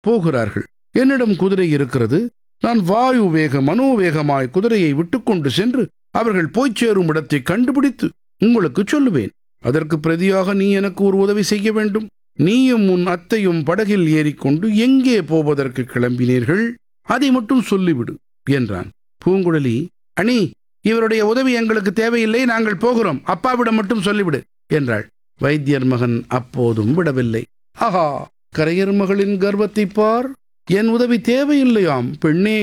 போகிறார்கள் என்னிடம் குதிரை இருக்கிறது நான் வாயு வேக மனோவேகமாய் குதிரையை விட்டுக்கொண்டு சென்று அவர்கள் போய்ச் சேரும் இடத்தை கண்டுபிடித்து உங்களுக்கு சொல்லுவேன் அதற்கு பிரதியாக நீ எனக்கு ஒரு உதவி செய்ய வேண்டும் நீயும் உன் அத்தையும் படகில் ஏறிக்கொண்டு எங்கே போவதற்கு கிளம்பினீர்கள் அதை மட்டும் சொல்லிவிடு என்றான் பூங்குழலி அணி இவருடைய உதவி எங்களுக்கு தேவையில்லை நாங்கள் போகிறோம் அப்பாவிடம் மட்டும் சொல்லிவிடு என்றாள் வைத்தியர் மகன் அப்போதும் விடவில்லை ஆஹா கரையர் மகளின் கர்வத்தை பார் என் உதவி தேவையில்லையாம் பெண்ணே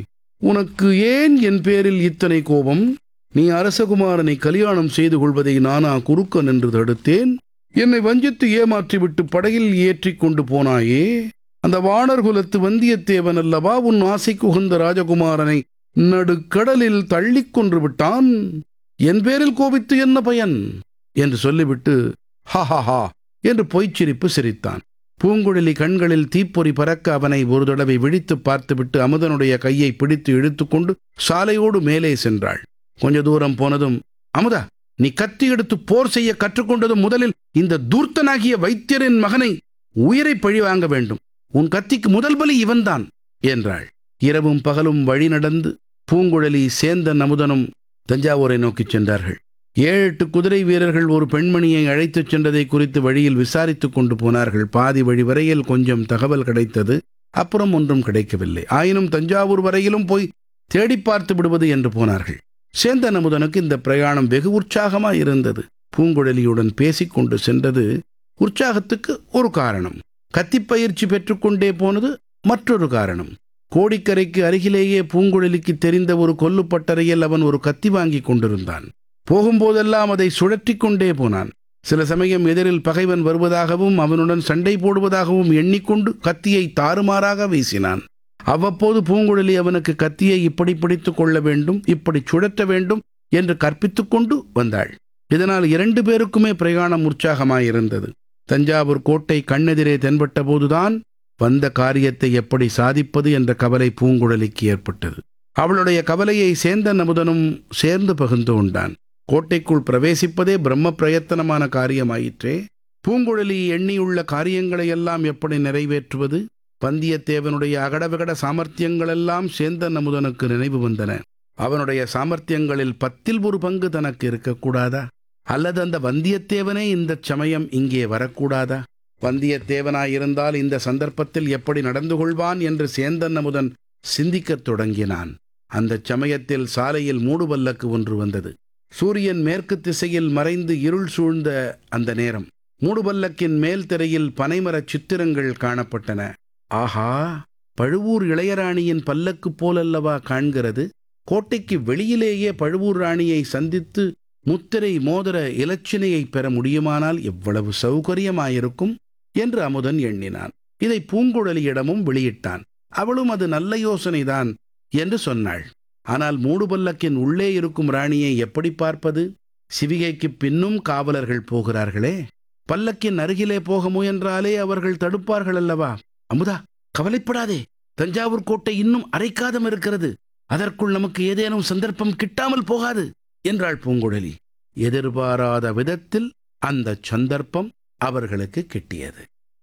உனக்கு ஏன் என் பேரில் இத்தனை கோபம் நீ அரசகுமாரனை கல்யாணம் செய்து கொள்வதை நானா குறுக்க நின்று தடுத்தேன் என்னை வஞ்சித்து ஏமாற்றிவிட்டு படகில் ஏற்றிக் கொண்டு போனாயே அந்த வாணர் குலத்து வந்தியத்தேவன் அல்லவா உன் ஆசைக்கு உகந்த ராஜகுமாரனை நடுக்கடலில் தள்ளிக் கொன்று விட்டான் என் பேரில் கோபித்து என்ன பயன் என்று சொல்லிவிட்டு ஹா ஹா ஹா என்று பொய்ச்சிரிப்பு சிரித்தான் பூங்குழலி கண்களில் தீப்பொறி பறக்க அவனை ஒரு தடவை விழித்து பார்த்துவிட்டு அமுதனுடைய கையை பிடித்து இழுத்துக்கொண்டு சாலையோடு மேலே சென்றாள் கொஞ்ச தூரம் போனதும் அமுதா நீ கத்தி எடுத்து போர் செய்ய கற்றுக்கொண்டதும் முதலில் இந்த தூர்த்தனாகிய வைத்தியரின் மகனை உயிரை பழி வாங்க வேண்டும் உன் கத்திக்கு முதல் பலி இவன்தான் என்றாள் இரவும் பகலும் வழி நடந்து பூங்குழலி சேந்தன் அமுதனும் தஞ்சாவூரை நோக்கிச் சென்றார்கள் ஏழு எட்டு குதிரை வீரர்கள் ஒரு பெண்மணியை அழைத்துச் சென்றதை குறித்து வழியில் விசாரித்துக் கொண்டு போனார்கள் பாதி வழி வரையில் கொஞ்சம் தகவல் கிடைத்தது அப்புறம் ஒன்றும் கிடைக்கவில்லை ஆயினும் தஞ்சாவூர் வரையிலும் போய் தேடி பார்த்து விடுவது என்று போனார்கள் சேந்தன் அமுதனுக்கு இந்த பிரயாணம் வெகு உற்சாகமாய் இருந்தது பூங்குழலியுடன் பேசிக்கொண்டு சென்றது உற்சாகத்துக்கு ஒரு காரணம் கத்திப்பயிற்சி பெற்றுக்கொண்டே போனது மற்றொரு காரணம் கோடிக்கரைக்கு அருகிலேயே பூங்குழலிக்கு தெரிந்த ஒரு கொல்லுப்பட்டறையில் அவன் ஒரு கத்தி வாங்கி கொண்டிருந்தான் போகும்போதெல்லாம் அதை சுழற்றி கொண்டே போனான் சில சமயம் எதிரில் பகைவன் வருவதாகவும் அவனுடன் சண்டை போடுவதாகவும் எண்ணிக்கொண்டு கத்தியை தாறுமாறாக வீசினான் அவ்வப்போது பூங்குழலி அவனுக்கு கத்தியை இப்படி பிடித்துக் கொள்ள வேண்டும் இப்படி சுழற்ற வேண்டும் என்று கற்பித்துக் கொண்டு வந்தாள் இதனால் இரண்டு பேருக்குமே பிரயாணம் உற்சாகமாயிருந்தது தஞ்சாவூர் கோட்டை கண்ணெதிரே தென்பட்ட போதுதான் வந்த காரியத்தை எப்படி சாதிப்பது என்ற கவலை பூங்குழலிக்கு ஏற்பட்டது அவளுடைய கவலையை சேந்தன் அமுதனும் சேர்ந்து பகிர்ந்து கொண்டான் கோட்டைக்குள் பிரவேசிப்பதே பிரம்ம பிரயத்தனமான காரியமாயிற்றே பூங்குழலி எண்ணியுள்ள காரியங்களையெல்லாம் எப்படி நிறைவேற்றுவது வந்தியத்தேவனுடைய அகடவிகட சாமர்த்தியங்களெல்லாம் சேந்தன் அமுதனுக்கு நினைவு வந்தன அவனுடைய சாமர்த்தியங்களில் பத்தில் ஒரு பங்கு தனக்கு இருக்கக்கூடாதா அல்லது அந்த வந்தியத்தேவனே இந்த சமயம் இங்கே வரக்கூடாதா வந்தியத்தேவனாயிருந்தால் இந்த சந்தர்ப்பத்தில் எப்படி நடந்து கொள்வான் என்று சேந்தன் அமுதன் சிந்திக்கத் தொடங்கினான் அந்த சமயத்தில் சாலையில் மூடுபல்லக்கு ஒன்று வந்தது சூரியன் மேற்கு திசையில் மறைந்து இருள் சூழ்ந்த அந்த நேரம் மூடுபல்லக்கின் மேல் திரையில் பனைமரச் சித்திரங்கள் காணப்பட்டன ஆஹா பழுவூர் இளையராணியின் பல்லக்கு போலல்லவா காண்கிறது கோட்டைக்கு வெளியிலேயே பழுவூர் ராணியை சந்தித்து முத்திரை மோதிர இலச்சினையை பெற முடியுமானால் எவ்வளவு சௌகரியமாயிருக்கும் என்று அமுதன் எண்ணினான் இதை பூங்குழலியிடமும் வெளியிட்டான் அவளும் அது நல்ல யோசனைதான் என்று சொன்னாள் ஆனால் மூடுபல்லக்கின் உள்ளே இருக்கும் ராணியை எப்படி பார்ப்பது சிவிகைக்கு பின்னும் காவலர்கள் போகிறார்களே பல்லக்கின் அருகிலே போக முயன்றாலே அவர்கள் தடுப்பார்கள் அல்லவா அமுதா கவலைப்படாதே தஞ்சாவூர் கோட்டை இன்னும் அரைக்காதம் இருக்கிறது அதற்குள் நமக்கு ஏதேனும் சந்தர்ப்பம் கிட்டாமல் போகாது என்றாள் பூங்குழலி எதிர்பாராத விதத்தில் அந்த சந்தர்ப்பம் அவர்களுக்கு கிட்டியது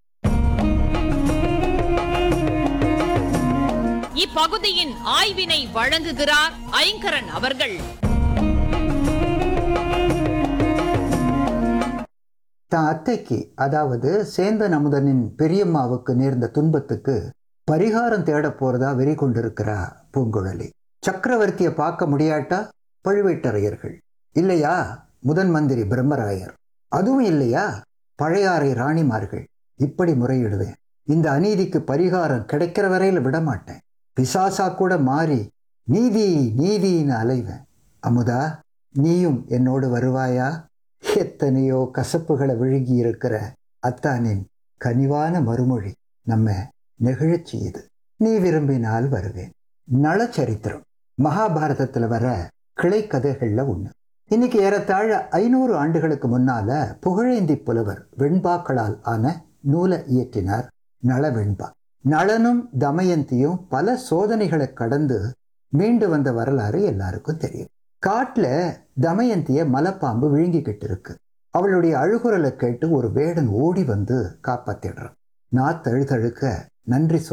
இப்பகுதியின் ஆய்வினை வழங்குகிறார் ஐங்கரன் அவர்கள் தான் அத்தைக்கு அதாவது சேந்தன் அமுதனின் பெரியம்மாவுக்கு நேர்ந்த துன்பத்துக்கு பரிகாரம் தேடப் போறதா வெறி கொண்டிருக்கிறா பூங்குழலி சக்கரவர்த்தியை பார்க்க முடியாட்டா பழுவேட்டரையர்கள் இல்லையா முதன் மந்திரி பிரம்மராயர் அதுவும் இல்லையா பழையாறை ராணிமார்கள் இப்படி முறையிடுவேன் இந்த அநீதிக்கு பரிகாரம் கிடைக்கிற வரையில விட மாட்டேன் பிசாசா கூட மாறி நீதி நீதின்னு அலைவேன் அமுதா நீயும் என்னோடு வருவாயா எத்தனையோ கசப்புகளை விழுங்கி இருக்கிற அத்தானின் கனிவான மறுமொழி நம்ம நெகிழச் செய்யுது நீ விரும்பினால் வருவேன் நளச்சரித்திரம் மகாபாரதத்துல வர கிளை கதைகள்ல ஒண்ணு இன்னைக்கு ஏறத்தாழ ஐநூறு ஆண்டுகளுக்கு முன்னால புகழேந்தி புலவர் வெண்பாக்களால் ஆன நூலை இயற்றினார் நள வெண்பா நளனும் தமயந்தியும் பல சோதனைகளை கடந்து மீண்டு வந்த வரலாறு எல்லாருக்கும் தெரியும் காட்டுல தமயந்திய மலைப்பாம்பு விழுங்கிக்கிட்டு இருக்கு அவளுடைய அழுகுரலை கேட்டு ஒரு வேடன் ஓடி வந்து காப்பாத்திடுறான் நான் தழுதழுக்க நன்றி சொல்